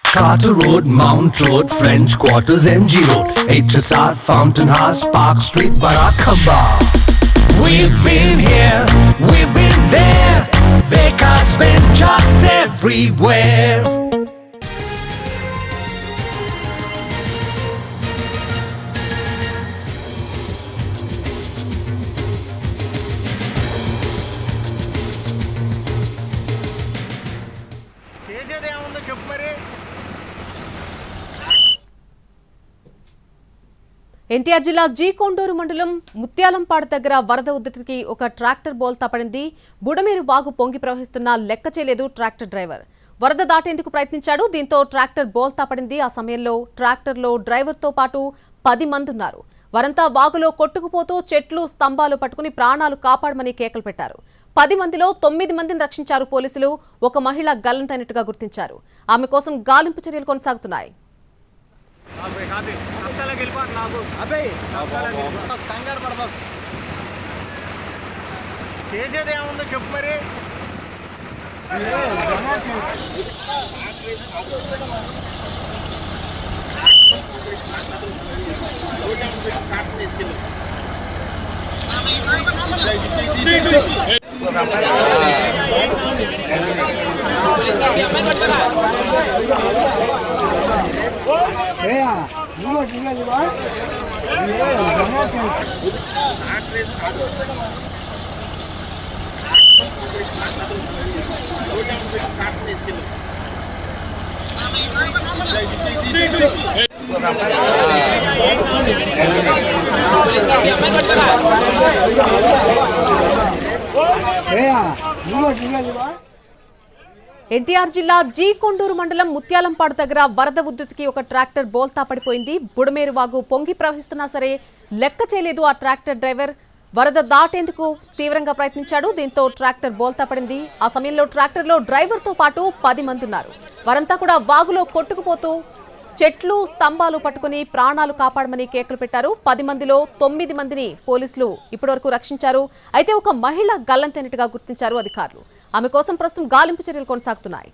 Carter Road, Mount Road, French Quarters, MG Road, HSR, Fountain House, Park Street, Barakamba. We've been here, we've been there. Vekas been just everywhere. చేసేది ఏముందో చెప్పు మరి ఎన్టీఆర్ జిల్లా G Konduru మండలం ముత్యాలంపాడు దగ్గర వరద ఉద్ధృతికి ఒక ట్రాక్టర్ బోల్తా పడింది బుడమేరు వాగు పొంగి ప్రవహిస్తున్నా లెక్క చేయలేదు ట్రాక్టర్ డ్రైవర్ వరద దాటేందుకు ప్రయత్నించాడు దీంతో ట్రాక్టర్ బోల్తా పడింది ఆ సమయంలో ట్రాక్టర్లో డ్రైవర్తో పాటు పది మంది ఉన్నారు వారంతా వాగులో కొట్టుకుపోతూ చెట్లు స్తంభాలు పట్టుకుని ప్రాణాలు కాపాడమని కేకలు పెట్టారు పది మందిలో తొమ్మిది మందిని రక్షించారు పోలీసులు ఒక మహిళ గల్లంతైనట్టుగా గుర్తించారు ఆమె కోసం గాలింపు చర్యలు కొనసాగుతున్నాయి కంగారు పడబాకు చేసేది ఏముందో చెప్పు మరి ఎన్టీఆర్ జిల్లా జీ కొండూరు మండలం ముత్యాలంపాడు దగ్గర వరద ఉద్ధృతికి ఒక ట్రాక్టర్ బోల్తా పడిపోయింది బుడమేరు వాగు పొంగి ప్రవహిస్తున్నా సరే లెక్క చేయలేదు ఆ ట్రాక్టర్ డ్రైవర్ వరద దాటేందుకు తీవ్రంగా ప్రయత్నించాడు దీంతో ట్రాక్టర్ బోల్తా పడింది ఆ సమయంలో ట్రాక్టర్లో డ్రైవర్తో పాటు పది మంది ఉన్నారు వారంతా కూడా వాగులో కొట్టుకుపోతూ చెట్లు స్తంభాలు పట్టుకుని ప్రాణాలు కాపాడమని కేకలు పెట్టారు పది మందిలో తొమ్మిది మందిని పోలీసులు ఇప్పటివరకు రక్షించారు అయితే ఒక మహిళ గల్లంతైనట్టుగా గుర్తించారు అధికారులు ఆమె కోసం ప్రస్తుతం గాలింపు చర్యలు కొనసాగుతున్నాయి